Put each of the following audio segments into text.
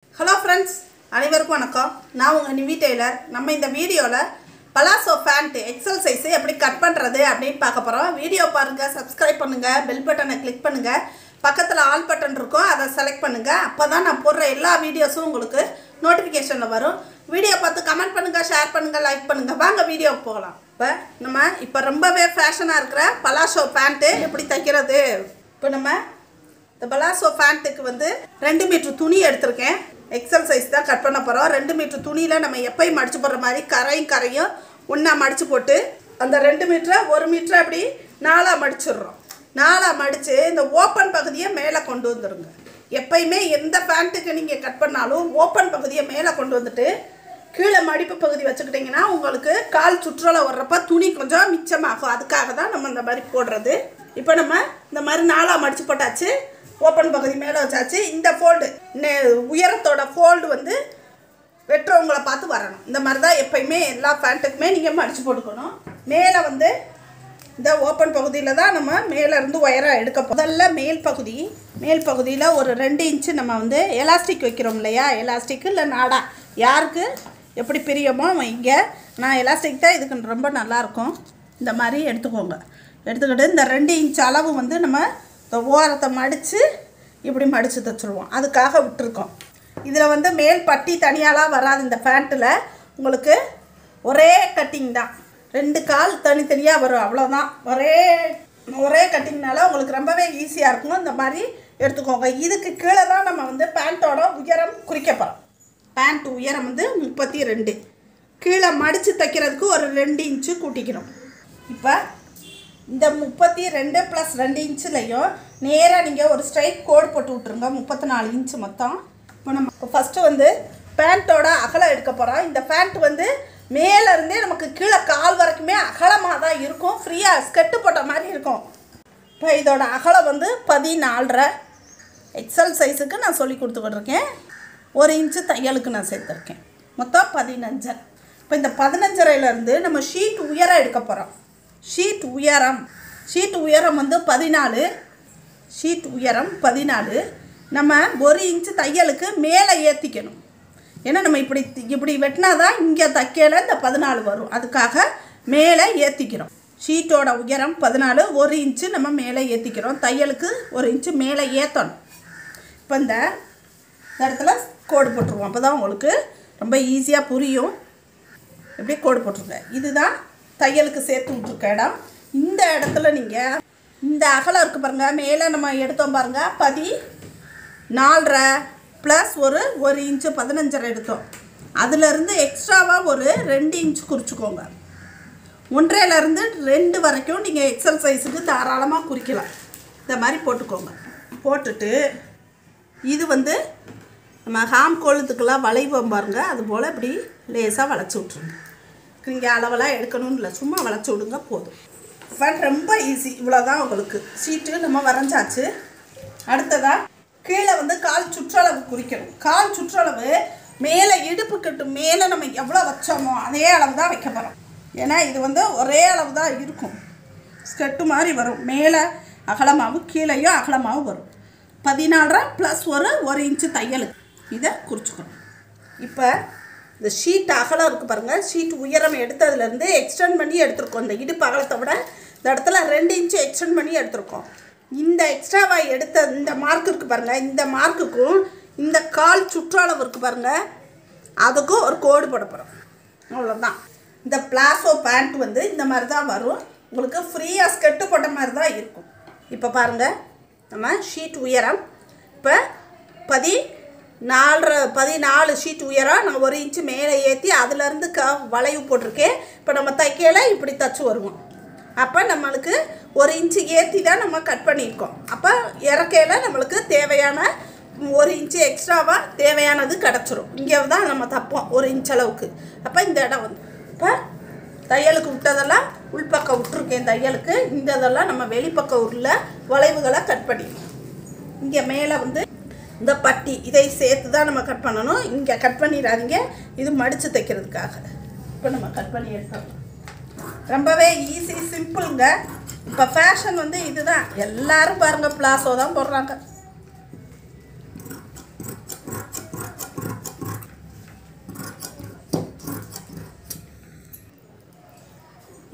hello friends அனைவருக்கும் வணக்கம் நான் உங்கள் நிவி டெய்லர் நம்ம இந்த வீடியோவில் பலாசோ பேண்ட்டு எக்ஸல் சைஸு எப்படி கட் பண்ணுறது அப்படின்னு பார்க்க போகிறோம் வீடியோ பாருங்கள் சப்ஸ்கிரைப் பண்ணுங்கள் பெல் பட்டனை கிளிக் பண்ணுங்கள் பக்கத்தில் ஆல் பட்டன் இருக்கும் அதை செலக்ட் பண்ணுங்கள் அப்போ தான் நான் போடுற எல்லா வீடியோஸும் உங்களுக்கு நோட்டிஃபிகேஷனில் வரும் வீடியோ பார்த்து கமெண்ட் பண்ணுங்கள் ஷேர் பண்ணுங்கள் லைக் பண்ணுங்கள் வாங்க வீடியோவுக்கு போகலாம் இப்போ நம்ம இப்போ ரொம்பவே ஃபேஷனாக இருக்கிற பலாசோ பேண்ட்டு எப்படி தைக்கிறது இப்போ நம்ம இந்த பலாசோ பேண்ட்டுக்கு வந்து ரெண்டு மீட்ரு துணி எடுத்திருக்கேன் எக்ஸல் சைஸ் தான் கட் பண்ண போகிறோம் ரெண்டு மீட்ரு துணியில் நம்ம எப்பயும் மடிச்சு போடுற மாதிரி கரையும் கரையும் ஒன்றா மடிச்சு போட்டு அந்த ரெண்டு மீட்டரை ஒரு மீட்டரை அப்படி நாலாக மடிச்சிடுறோம் நாலாக மடித்து இந்த ஓப்பன் பகுதியை மேலே கொண்டு வந்துடுங்க எப்பயுமே எந்த பேண்ட்டுக்கு நீங்கள் கட் பண்ணாலும் ஓப்பன் பகுதியை மேலே கொண்டு வந்துட்டு கீழே மடிப்பு பகுதி வச்சுக்கிட்டிங்கன்னா உங்களுக்கு கால் சுற்றுலா வர்றப்ப துணி கொஞ்சம் மிச்சமாகும் அதுக்காக தான் நம்ம இந்த மாதிரி போடுறது இப்போ நம்ம இந்த மாதிரி நாலாக மடித்து போட்டாச்சு ஓப்பன் பகுதி மேலே வச்சாச்சு இந்த ஃபோல்டு உயரத்தோட ஃபோல்டு வந்து வெட்டுறவங்கள பார்த்து வரணும் இந்த மாதிரி தான் எப்பயுமே எல்லா பேண்ட்டுக்குமே நீங்கள் மடித்து போட்டுக்கணும் மேலே வந்து இந்த ஓப்பன் பகுதியில் தான் நம்ம மேலே இருந்து ஒயராக எடுக்க போகிறோம் முதல்ல மேல் பகுதி மேல் பகுதியில் ஒரு ரெண்டு இன்ச்சு நம்ம வந்து எலாஸ்டிக் வைக்கிறோம் இல்லையா எலாஸ்டிக் இல்லை நாடா யாருக்கு எப்படி பிரியமோ வைங்க நான் எலாஸ்டிக் தான் இதுக்கு ரொம்ப நல்லாயிருக்கும் இந்த மாதிரி எடுத்துக்கோங்க எடுத்துக்கிட்டு இந்த ரெண்டு இன்ச் அளவு வந்து நம்ம இந்த ஓரத்தை மடித்து இப்படி மடித்து தைச்சிருவோம் அதுக்காக விட்டுருக்கோம் இதில் வந்து மேல் பட்டி தனியாலாம் வராது இந்த பேண்ட்டில் உங்களுக்கு ஒரே கட்டிங் தான் ரெண்டு கால் தனித்தனியாக வரும் அவ்வளோதான் ஒரே ஒரே கட்டிங்னால உங்களுக்கு ரொம்பவே ஈஸியாக இருக்கும் இந்த மாதிரி எடுத்துக்கோங்க இதுக்கு கீழே தான் நம்ம வந்து பேண்ட்டோட உயரம் குறிக்க போகிறோம் பேண்ட் உயரம் வந்து முப்பத்தி ரெண்டு கீழே மடித்து தைக்கிறதுக்கு ஒரு ரெண்டு இன்ச்சு கூட்டிக்கணும் இப்போ இந்த முப்பத்தி ரெண்டு ப்ளஸ் ரெண்டு இன்ச்சுலையும் நேராக நீங்கள் ஒரு ஸ்ட்ரைட் கோடு போட்டு விட்ருங்க முப்பத்தி நாலு இன்ச்சு மொத்தம் இப்போ நம்ம இப்போ ஃபஸ்ட்டு வந்து பேண்ட்டோட அகலம் எடுக்க போகிறோம் இந்த பேண்ட் வந்து மேலே இருந்தே நமக்கு கீழே கால் வரைக்குமே அகலமாக தான் இருக்கும் ஃப்ரீயாக ஸ்கெட்டு போட்ட மாதிரி இருக்கும் இப்போ இதோட அகலம் வந்து பதினாலரை எக்ஸல் சைஸுக்கு நான் சொல்லி கொடுத்துக்கிட்டுருக்கேன் ஒரு இன்ச்சு தையலுக்கு நான் சேர்த்துருக்கேன் மொத்தம் பதினஞ்சரை இப்போ இந்த பதினஞ்சரையிலேருந்து நம்ம ஷீட் உயரம் எடுக்க போகிறோம் ஷீட் உயரம் ஷீட் உயரம் வந்து பதினாலு ஷீட் உயரம் பதினாலு நம்ம ஒரு இன்ச்சு தையலுக்கு மேலே ஏற்றிக்கணும் ஏன்னா நம்ம இப்படி இப்படி வெட்டினா தான் இங்கே தைக்கல இந்த பதினாலு வரும் அதுக்காக மேலே ஏற்றிக்கிறோம் ஷீட்டோட உயரம் பதினாலு ஒரு இன்ச்சு நம்ம மேலே ஏற்றிக்கிறோம் தையலுக்கு ஒரு இன்ச்சு மேலே ஏற்றணும் இப்போ இந்த இந்த இடத்துல கோடு போட்டுருவோம் அப்போ தான் உங்களுக்கு ரொம்ப ஈஸியாக புரியும் எப்படி கோடு போட்டிருங்க இதுதான் தையலுக்கு சேர்த்து விட்ருக்க இடம் இந்த இடத்துல நீங்கள் இந்த அகலம் இருக்குது பாருங்கள் மேலே நம்ம எடுத்தோம் பாருங்கள் பதி நாலரை ப்ளஸ் ஒரு ஒரு இன்ச்சு பதினஞ்சரை எடுத்தோம் அதுலேருந்து எக்ஸ்ட்ராவாக ஒரு ரெண்டு இன்ச் குறிச்சிக்கோங்க ஒன்றரைலேருந்து ரெண்டு வரைக்கும் நீங்கள் எக்ஸல் சைஸுக்கு தாராளமாக குறிக்கலாம் இந்த மாதிரி போட்டுக்கோங்க போட்டுட்டு இது வந்து நம்ம ஹாம் கோலத்துக்கெல்லாம் வளைவோம் பாருங்க அது போல் இப்படி லேசாக வளைச்சி விட்ருங்க நீங்கள் அளவெல்லாம் எடுக்கணும்னு இல்லை சும்மா வளைச்சி விடுங்க போதும் ஃபன் ரொம்ப ஈஸி இவ்வளோதான் உங்களுக்கு சீட்டு நம்ம வரைஞ்சாச்சு அடுத்ததாக கீழே வந்து கால் சுற்றளவு குறிக்கணும் கால் சுற்றளவு மேலே இடுப்பு கட்டு மேலே நம்ம எவ்வளோ வச்சோமோ அதே அளவு தான் வைக்க போகிறோம் ஏன்னா இது வந்து ஒரே அளவு தான் இருக்கும் ஸ்கெட்டு மாதிரி வரும் மேலே அகலமாகவும் கீழேயும் அகலமாகவும் வரும் பதினாலரை ப்ளஸ் ஒரு ஒரு இன்ச்சு தையலுக்கு இதை குறிச்சிக்கணும் இப்போ இந்த ஷீட் அகலம் இருக்குது பாருங்கள் ஷீட் உயரம் எடுத்ததுலேருந்து எக்ஸ்டெண்ட் பண்ணி எடுத்திருக்கோம் இந்த இடுப்பு அகலத்தை விட இந்த இடத்துல ரெண்டு இன்ச்சு எக்ஸ்டெண்ட் பண்ணி எடுத்திருக்கோம் இந்த எக்ஸ்ட்ராவாக எடுத்த இந்த மார்க் இருக்குது பாருங்கள் இந்த மார்க்குக்கும் இந்த கால் சுற்றளவு இருக்குது பாருங்கள் அதுக்கும் ஒரு கோடு போட போகிறோம் அவ்வளோதான் இந்த பிளாசோ பேண்ட் வந்து இந்த மாதிரி தான் வரும் உங்களுக்கு ஃப்ரீயாக ஸ்கெட்டு போட்ட மாதிரி தான் இருக்கும் இப்போ பாருங்கள் நம்ம ஷீட் உயரம் இப்போ பதி நாலரை பதினாலு ஷீட் உயரம் நான் ஒரு இன்ச்சு மேலே ஏற்றி அதுலேருந்து க வளைவு போட்டிருக்கேன் இப்போ நம்ம தைக்கையில் இப்படி தச்சு வருவோம் அப்போ நம்மளுக்கு ஒரு இன்ச்சு ஏற்றி தான் நம்ம கட் பண்ணியிருக்கோம் அப்போ இறக்கையில் நம்மளுக்கு தேவையான ஒரு இன்ச்சு எக்ஸ்ட்ராவாக தேவையானது கிடச்சிரும் இங்கே தான் நம்ம தப்போம் ஒரு இன்ச் அளவுக்கு அப்போ இந்த இடம் வந்து இப்போ தையலுக்கு விட்டதெல்லாம் உள்பக்கம் விட்டுருக்கேன் தையலுக்கு இந்த இதெல்லாம் நம்ம வெளிப்பக்கம் உள்ள வளைவுகளை கட் பண்ணிடணும் இங்கே மேலே வந்து இந்த பட்டி இதை சேர்த்து தான் நம்ம கட் பண்ணணும் இங்கே கட் பண்ணிடாதீங்க இது மடித்து தைக்கிறதுக்காக இப்போ நம்ம கட் பண்ணி எடுத்தோம் ரொம்பவே ஈஸி சிம்பிளுங்க இப்போ ஃபேஷன் வந்து இதுதான் எல்லாரும் பாருங்கள் பிளாசோ தான் போடுறாங்க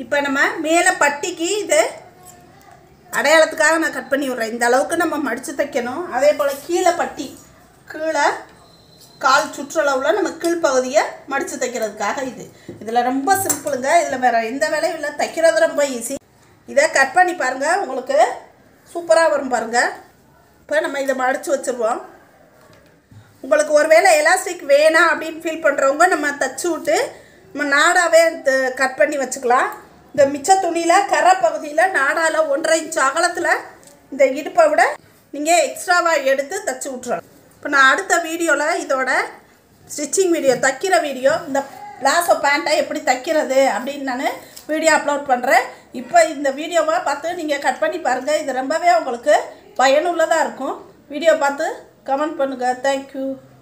இப்போ நம்ம மேலே பட்டிக்கு இது அடையாளத்துக்காக நான் கட் பண்ணி விட்றேன் இந்த அளவுக்கு நம்ம மடித்து தைக்கணும் அதே போல் கீழே பட்டி கீழே கால் சுற்றளவில் நம்ம கீழ்ப்பகுதியை மடித்து தைக்கிறதுக்காக இது இதில் ரொம்ப சிம்பிளுங்க இதில் வேறு எந்த வேலையும் இல்லை தைக்கிறது ரொம்ப ஈஸி இதை கட் பண்ணி பாருங்கள் உங்களுக்கு சூப்பராக வரும் பாருங்கள் இப்போ நம்ம இதை மடித்து வச்சுருவோம் உங்களுக்கு ஒருவேளை எலாஸ்டிக் வேணாம் அப்படின்னு ஃபீல் பண்ணுறவங்க நம்ம தச்சு விட்டு நம்ம நாடாவே கட் பண்ணி வச்சுக்கலாம் இந்த மிச்ச துணியில் கரை பகுதியில் நாடால ஒன்றரை இன்ச் அகலத்தில் இந்த இடுப்பை விட நீங்கள் எக்ஸ்ட்ராவாக எடுத்து தச்சு விட்றலாம் இப்போ நான் அடுத்த வீடியோவில் இதோட ஸ்டிச்சிங் வீடியோ தைக்கிற வீடியோ இந்த பிளாசோ பேண்ட்டை எப்படி தைக்கிறது அப்படின்னு நான் வீடியோ அப்லோட் பண்ணுறேன் இப்போ இந்த வீடியோவை பார்த்து நீங்கள் கட் பண்ணி பாருங்கள் இது ரொம்பவே உங்களுக்கு பயனுள்ளதாக இருக்கும் வீடியோ பார்த்து கமெண்ட் பண்ணுங்கள் தேங்க்யூ